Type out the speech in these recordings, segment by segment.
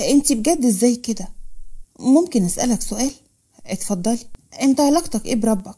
انتي بجد ازاي كده ممكن اسألك سؤال اتفضلي انت علاقتك ايه بربك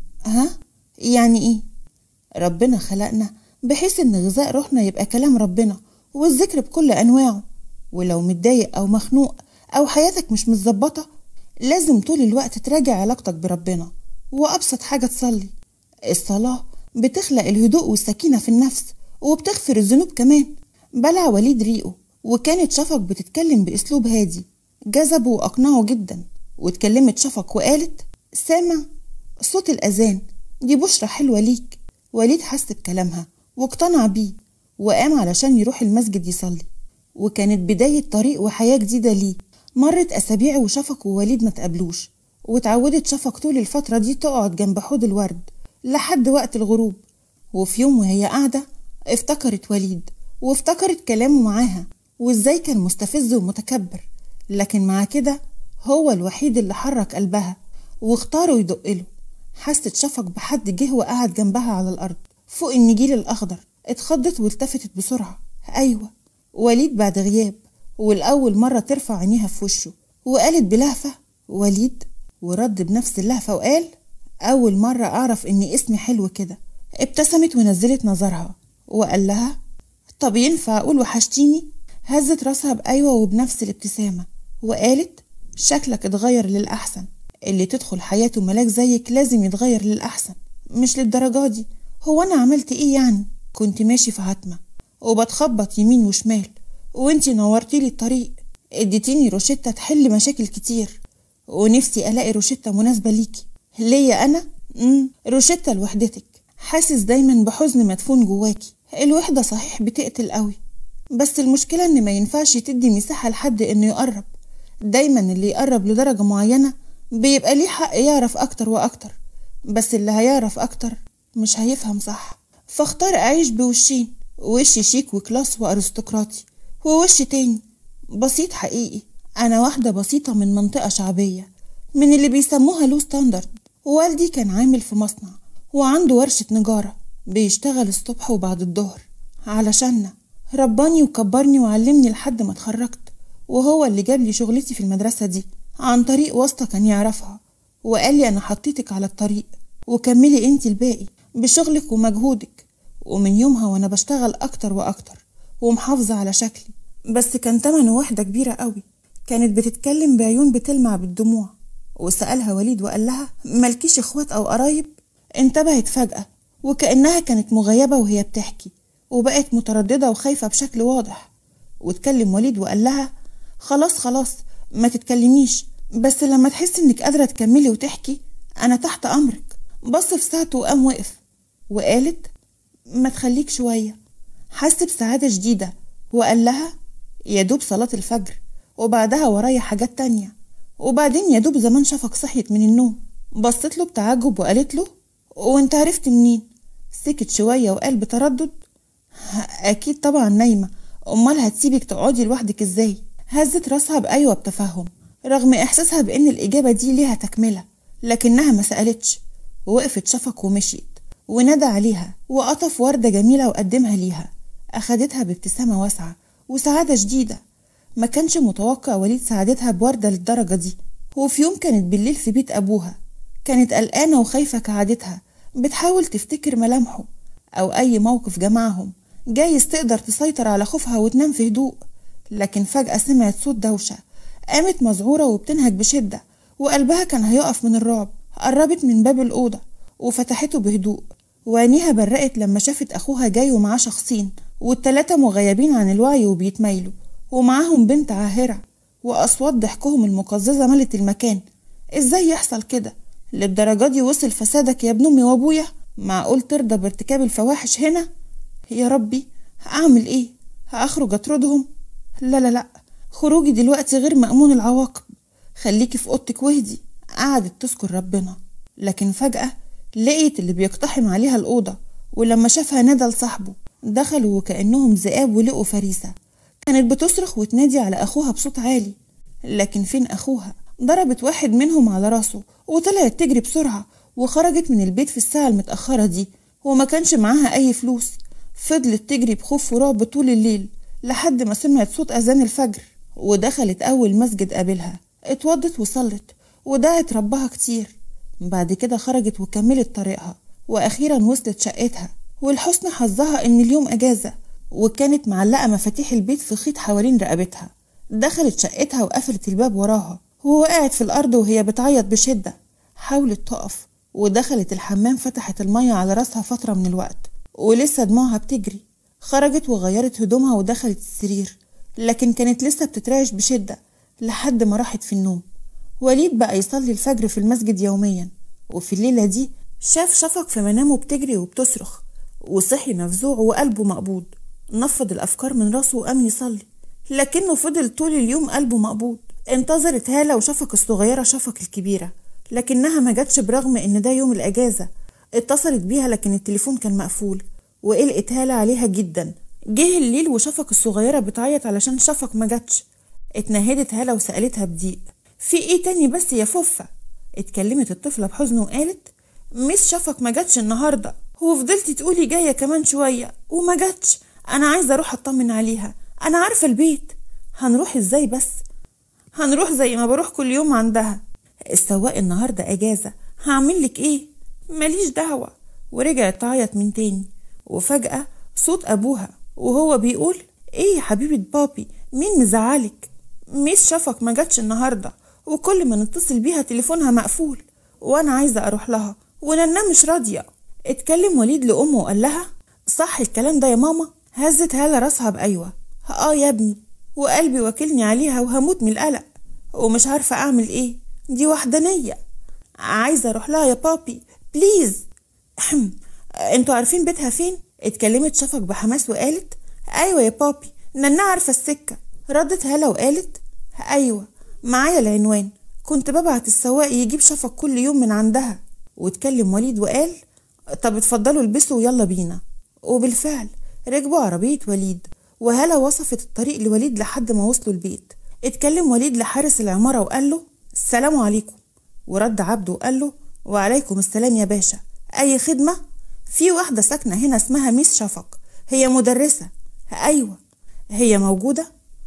ها يعني ايه ربنا خلقنا بحيث ان غذاء روحنا يبقى كلام ربنا والذكر بكل انواعه ولو متضايق او مخنوق او حياتك مش متظبطه لازم طول الوقت تراجع علاقتك بربنا وابسط حاجه تصلي الصلاه بتخلق الهدوء والسكينه في النفس وبتغفر الذنوب كمان بلع وليد ريقه وكانت شفق بتتكلم باسلوب هادي جذبه واقنعه جدا واتكلمت شفق وقالت سامع صوت الاذان دي بشرة حلوة ليك وليد حس بكلامها واقتنع بيه وقام علشان يروح المسجد يصلي وكانت بداية طريق وحياة جديدة ليه مرت أسابيع وشفق ووليد ما تقابلوش واتعودت شفق طول الفترة دي تقعد جنب حوض الورد لحد وقت الغروب وفي يوم وهي قاعدة افتكرت وليد وافتكرت كلامه معاها وازاي كان مستفز ومتكبر لكن مع كده هو الوحيد اللي حرك قلبها واختاروا يدقله حست شفق بحد جه وقعد جنبها على الأرض فوق النجيل الأخضر اتخضت والتفتت بسرعة أيوة وليد بعد غياب والأول مرة ترفع عينيها في وشه وقالت بلهفة وليد ورد بنفس اللهفة وقال أول مرة أعرف إن اسمي حلو كده ابتسمت ونزلت نظرها وقال لها طب ينفع أقول وحشتيني هزت راسها بأيوة وبنفس الابتسامة وقالت شكلك اتغير للأحسن اللي تدخل حياته ملاك زيك لازم يتغير للأحسن مش للدرجة دي هو أنا عملت إيه يعني كنت ماشي في عتمة وبتخبط يمين وشمال وانتي نورتيلي الطريق اديتيني روشتة تحل مشاكل كتير ونفسي ألاقي روشتة مناسبة ليكي ليا أنا؟ مم. روشتة لوحدتك حاسس دايما بحزن مدفون جواكي الوحدة صحيح بتقتل قوي بس المشكلة إن ما ينفعش تدي مساحة لحد إنه يقرب دايما اللي يقرب لدرجة معينة بيبقى ليه حق يعرف أكتر وأكتر بس اللي هيعرف أكتر مش هيفهم صح فاختار أعيش بوشين وش شيك وكلاس وأرستقراطي ووش تاني بسيط حقيقي أنا واحدة بسيطة من منطقة شعبية من اللي بيسموها لو ستاندرد والدي كان عامل في مصنع وعنده ورشة نجارة بيشتغل الصبح وبعد الظهر علشاننا رباني وكبرني وعلمني لحد ما اتخرجت وهو اللي جاب لي شغلتي في المدرسة دي عن طريق واسطة كان يعرفها وقال لي أنا حطيتك على الطريق وكملي انت الباقي بشغلك ومجهودك ومن يومها وأنا بشتغل أكتر وأكتر ومحافظة على شكلي بس كان تمنه واحدة كبيرة قوي كانت بتتكلم بعيون بتلمع بالدموع وسألها وليد وقال لها مالكيش اخوات أو قرايب انتبهت فجأة وكأنها كانت مغيبة وهي بتحكي وبقت مترددة وخايفة بشكل واضح واتكلم وليد وقال لها خلاص خلاص ما تتكلميش بس لما تحسي انك قادرة تكملي وتحكي انا تحت امرك بص في ساعته وقام وقف وقالت ما تخليك شوية حس بسعادة شديدة وقال لها يا دوب صلاة الفجر وبعدها ورايا حاجات تانية وبعدين يا دوب زمان شفق صحيت من النوم بصت له بتعجب وقالت له وانت عرفت منين سكت شوية وقال بتردد أكيد طبعا نايمة أمال هتسيبك تقعدي لوحدك إزاي هزت راسها بأيوة بتفهم رغم إحساسها بإن الإجابة دي ليها تكملة لكنها ما سألتش وقفت شفق ومشيت ونادى عليها وقطف وردة جميلة وقدمها ليها أخدتها بابتسامة واسعة وسعادة شديدة ما كانش متوقع وليد سعادتها بوردة للدرجة دي وفي يوم كانت بالليل في بيت أبوها كانت قلقانة وخايفة كعادتها بتحاول تفتكر ملامحه أو أي موقف جمعهم جايز تقدر تسيطر على خوفها وتنام في هدوء لكن فجأة سمعت صوت دوشة قامت مذعورة وبتنهج بشدة وقلبها كان هيقف من الرعب قربت من باب الأوضة وفتحته بهدوء وعينيها برقت لما شافت أخوها جاي ومعاه شخصين والتلاتة مغيبين عن الوعي وبيتمايلوا ومعاهم بنت عاهرة وأصوات ضحكهم المقززة ملت المكان إزاي يحصل كده للدرجة دي وصل فسادك يا ابن أمي وأبويا معقول ترضى بارتكاب الفواحش هنا يا ربي هعمل إيه هأخرج أطردهم لا لا لا خروجي دلوقتي غير مأمون العواقب خليكي في أوضتك واهدي قعدت تذكر ربنا لكن فجأة لقيت اللي بيقتحم عليها الأوضة ولما شافها نادى لصاحبه دخلوا وكأنهم ذئاب ولقوا فريسة كانت بتصرخ وتنادي على أخوها بصوت عالي لكن فين أخوها ضربت واحد منهم على راسه وطلعت تجري بسرعة وخرجت من البيت في الساعة المتأخرة دي وما كانش معاها أي فلوس فضلت تجري بخوف ورعب طول الليل لحد ما سمعت صوت أذان الفجر ودخلت أول مسجد قابلها اتوضت وصلت ودعت ربها كتير بعد كده خرجت وكملت طريقها وأخيرا وصلت شقتها والحسن حظها إن اليوم أجازة وكانت معلقة مفاتيح البيت في خيط حوالين رقبتها دخلت شقتها وقفلت الباب وراها ووقعت في الأرض وهي بتعيط بشدة حاولت تقف ودخلت الحمام فتحت المية على راسها فترة من الوقت ولسه دموعها بتجري خرجت وغيرت هدومها ودخلت السرير لكن كانت لسه بتترعش بشدة لحد ما راحت في النوم وليد بقى يصلي الفجر في المسجد يوميا وفي الليلة دي شاف شفق في منامه بتجري وبتصرخ وصحي مفزوع وقلبه مقبوض نفض الأفكار من راسه وقام يصلي لكنه فضل طول اليوم قلبه مقبوض انتظرت هالة وشفق الصغيرة شفق الكبيرة لكنها ما جاتش برغم ان ده يوم الأجازة اتصلت بيها لكن التليفون كان مقفول وقلقت هالة عليها جدا جه الليل وشفق الصغيرة بتعيط علشان شفق ما جاتش اتنهدت هالة وسألتها بضيق في ايه تاني بس يا فوفة اتكلمت الطفلة بحزن وقالت ميس شفق ما جاتش النهاردة وفضلتي تقولي جاية كمان شوية وما جاتش أنا عايزة أروح أطمن عليها أنا عارفة البيت هنروح إزاي بس هنروح زي ما بروح كل يوم عندها السواق النهاردة أجازة هعملك إيه ماليش دعوة ورجعت تعيط من تاني وفجأة صوت أبوها وهو بيقول إيه يا حبيبة بابي مين مزعلك ميس شفق ما جاتش النهاردة وكل ما نتصل بيها تليفونها مقفول وأنا عايزة أروح لها وننا مش راضية اتكلم وليد لأمه وقال لها صح الكلام ده يا ماما هزت هالة راسها بأيوة اه يا ابني وقلبي واكلني عليها وهموت من القلق ومش عارفة أعمل إيه دي وحدانية عايزة أروح لها يا بابي بليز أحم انتوا عارفين بيتها فين؟ اتكلمت شفق بحماس وقالت أيوة يا بابي ننا عارفة السكة ردت هالة وقالت أيوة معايا العنوان كنت ببعت السواق يجيب شفق كل يوم من عندها واتكلم وليد وقال طب اتفضلوا البسوا ويلا بينا وبالفعل ركبوا عربية وليد وهالة وصفت الطريق لوليد لحد ما وصلوا البيت اتكلم وليد لحارس العمارة وقال له السلام عليكم ورد عبده وقال له وعليكم السلام يا باشا أي خدمة؟ في واحدة ساكنة هنا اسمها ميس شفق هي مدرسة أيوة هي موجودة؟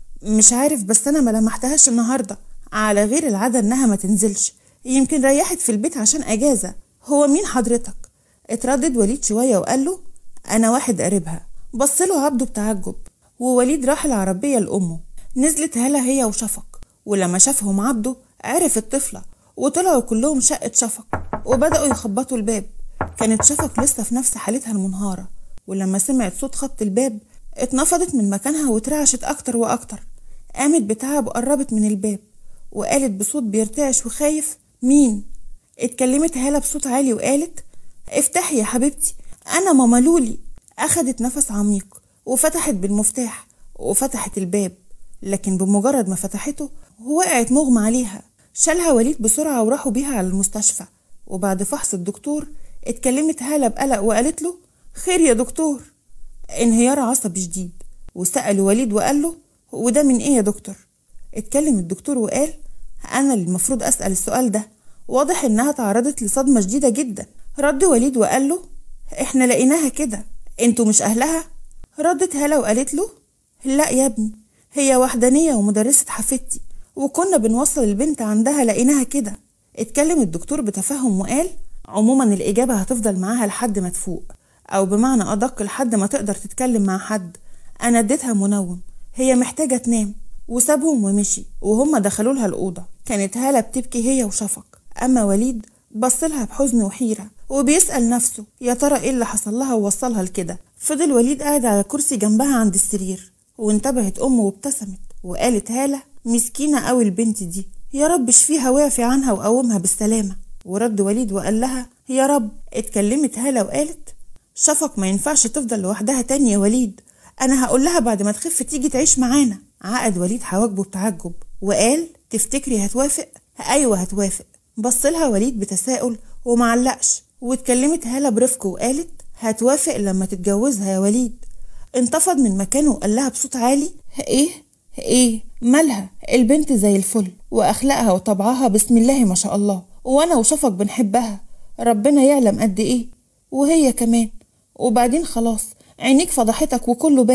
مش عارف بس أنا ما لمحتهاش النهاردة على غير العادة إنها ما تنزلش يمكن ريحت في البيت عشان أجازة هو مين حضرتك؟ اتردد وليد شوية وقال له أنا واحد قريبها بصله عبده بتعجب ووليد راح العربية لأمه نزلت هلا هي وشفق ولما شافهم عبده عرف الطفلة وطلعوا كلهم شقة شفق وبدأوا يخبطوا الباب كانت شفق لسه في نفس حالتها المنهارة ولما سمعت صوت خبط الباب اتنفضت من مكانها واترعشت أكتر وأكتر قامت بتعب وقربت من الباب وقالت بصوت بيرتعش وخايف مين اتكلمت هالة بصوت عالي وقالت افتحي يا حبيبتي أنا ماما لولي أخدت نفس عميق وفتحت بالمفتاح وفتحت الباب لكن بمجرد ما فتحته وقعت مغمى عليها شالها وليد بسرعة وراحوا بيها على المستشفى وبعد فحص الدكتور اتكلمت هالة بقلق وقالت له خير يا دكتور انهيار عصبي شديد وسأل وليد وقال له وده من ايه يا دكتور اتكلم الدكتور وقال انا اللي المفروض اسأل السؤال ده واضح انها تعرضت لصدمة شديدة جدا رد وليد وقال له احنا لقيناها كده انتوا مش اهلها ردت هلا وقالت له لا يا ابني هي وحدانية ومدرسة حفيدتي وكنا بنوصل البنت عندها لقيناها كده اتكلم الدكتور بتفهم وقال عموما الإجابة هتفضل معاها لحد ما تفوق أو بمعنى أدق لحد ما تقدر تتكلم مع حد أنا اديتها منوم هي محتاجة تنام وسابهم ومشي وهم دخلوا لها الأوضة كانت هالة بتبكي هي وشفق أما وليد بصلها بحزن وحيرة وبيسأل نفسه يا ترى ايه اللي حصل لها ووصلها لكده فضل وليد قاعد على كرسي جنبها عند السرير وانتبهت أمه وابتسمت وقالت هالة مسكينة أوي البنت دي يا رب اشفيها واعفي عنها وقومها بالسلامة ورد وليد وقال لها يا رب اتكلمت هالة وقالت شفق ما ينفعش تفضل لوحدها تاني يا وليد أنا هقول لها بعد ما تخف تيجي تعيش معانا عقد وليد حواجبه بتعجب وقال تفتكري هتوافق أيوة هتوافق بصلها وليد بتساؤل ومعلقش واتكلمت هالة برفق وقالت هتوافق لما تتجوزها يا وليد انتفض من مكانه وقال لها بصوت عالي ايه ايه مالها البنت زي الفل واخلاقها وطبعها بسم الله ما شاء الله وانا وشفق بنحبها ربنا يعلم قد ايه وهي كمان وبعدين خلاص عينيك فضحتك وكله بان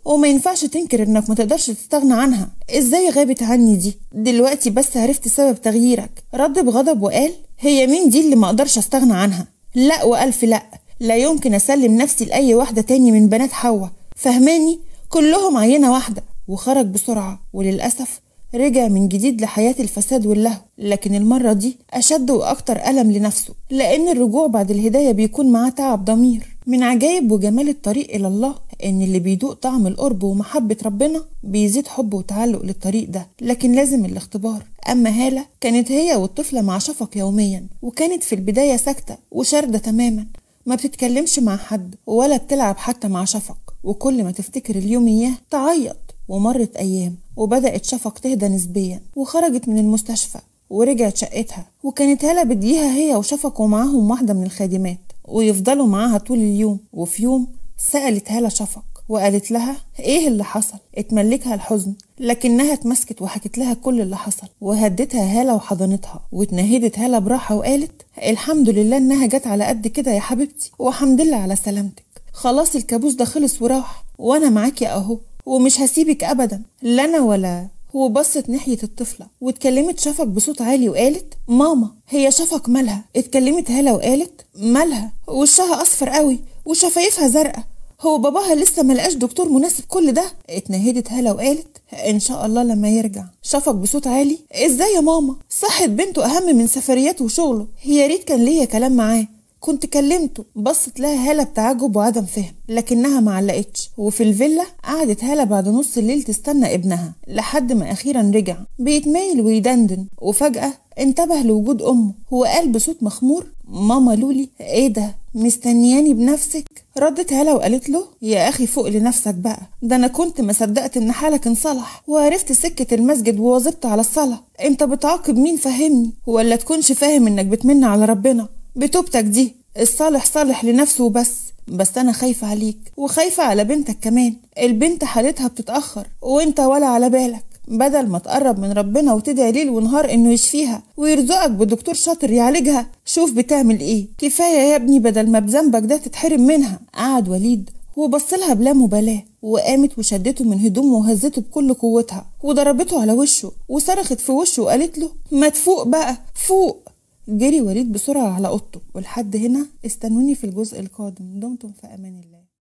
وما ينفعش تنكر انك ما تقدرش تستغنى عنها ازاي غابت عني دي دلوقتي بس عرفت سبب تغييرك رد بغضب وقال هي مين دي اللي ما اقدرش استغنى عنها لا والف لا لا يمكن اسلم نفسي لاي واحده تاني من بنات حواء فهماني كلهم عينه واحده وخرج بسرعه وللاسف رجع من جديد لحياة الفساد واللهو لكن المرة دي أشد وأكتر ألم لنفسه لأن الرجوع بعد الهداية بيكون معاه تعب ضمير من عجائب وجمال الطريق إلى الله إن اللي بيدوق طعم القرب ومحبة ربنا بيزيد حبه وتعلق للطريق ده لكن لازم الاختبار أما هالة كانت هي والطفلة مع شفق يوميا وكانت في البداية ساكتة وشاردة تماما ما بتتكلمش مع حد ولا بتلعب حتى مع شفق وكل ما تفتكر اليوم إياه تعيط ومرت أيام وبدأت شفق تهدى نسبيا وخرجت من المستشفى ورجعت شقتها وكانت هالة بديها هي وشفق ومعاهم واحدة من الخادمات ويفضلوا معاها طول اليوم وفي يوم سألت هالة شفق وقالت لها ايه اللي حصل اتملكها الحزن لكنها اتمسكت وحكت لها كل اللي حصل وهدتها هالة وحضنتها واتنهدت هالة براحة وقالت الحمد لله انها جت على قد كده يا حبيبتي وحمد لله على سلامتك خلاص الكابوس ده خلص وراح وانا معاكي اهو ومش هسيبك ابدا لا انا ولا وبصت ناحية الطفلة واتكلمت شفق بصوت عالي وقالت ماما هي شفق مالها اتكلمت هالة وقالت مالها وشها اصفر قوي وشفايفها زرقاء هو باباها لسه ملقاش دكتور مناسب كل ده اتنهدت هالة وقالت ان شاء الله لما يرجع شفق بصوت عالي ازاي يا ماما صحة بنته اهم من سفرياته وشغله يا ريت كان ليا كلام معاه كنت كلمته بصت لها هالة بتعجب وعدم فهم لكنها ما علقتش وفي الفيلا قعدت هالة بعد نص الليل تستنى ابنها لحد ما أخيرا رجع بيتمايل ويدندن وفجأة انتبه لوجود أمه وقال بصوت مخمور ماما لولي ايه ده مستنياني بنفسك ردت هالة وقالت له يا أخي فوق لنفسك بقى ده أنا كنت ما صدقت إن حالك انصلح وعرفت سكة المسجد وواظبت على الصلاة أنت بتعاقب مين فهمني ولا تكونش فاهم إنك بتمن على ربنا بتوبتك دي الصالح صالح لنفسه وبس بس انا خايفة عليك وخايفة على بنتك كمان البنت حالتها بتتأخر وانت ولا على بالك بدل ما تقرب من ربنا وتدعي ليل ونهار انه يشفيها ويرزقك بدكتور شاطر يعالجها شوف بتعمل ايه كفاية يا ابني بدل ما بذنبك ده تتحرم منها قعد وليد وبص لها بلا مبالاة وقامت وشدته من هدومه وهزته بكل قوتها وضربته على وشه وصرخت في وشه وقالت له ما تفوق بقى فوق جري وليد بسرعة على أوضته ولحد هنا استنوني في الجزء القادم دمتم في أمان الله